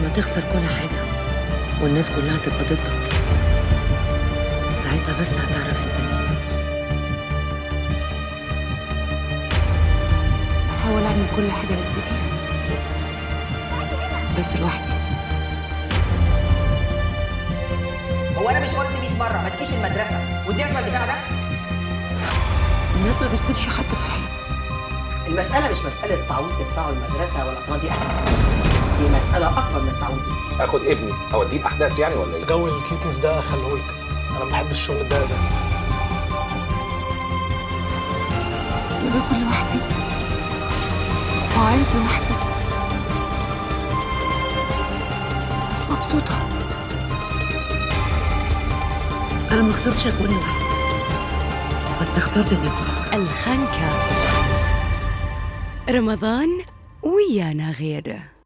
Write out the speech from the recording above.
تخسر كل حاجة والناس كلها تبقى ضدك ساعتها بس هتعرف انت مين بحاول اعمل كل حاجة نفسي فيها بس لوحدي هو انا مش قلت 100 مره ما تجيش المدرسه ودي راكبه البتاع ده الناس ما بتسيبش حد في حاله المساله مش مساله تعويض تدفعه المدرسه ولا تراضي اهلك دي مساله اكبر من التعويض بكتير اخد ابني اوديه الاحداث يعني ولا ايه؟ جو الكيكنس ده خليهولك انا ما بحبش الشغل ده ده انا باكل لوحدي وعيط لوحدي بس مبسوطة أنا ما اخترتش أكون لوحدي بس اخترت إني أكون حرة الخنكة رمضان ويانا غيره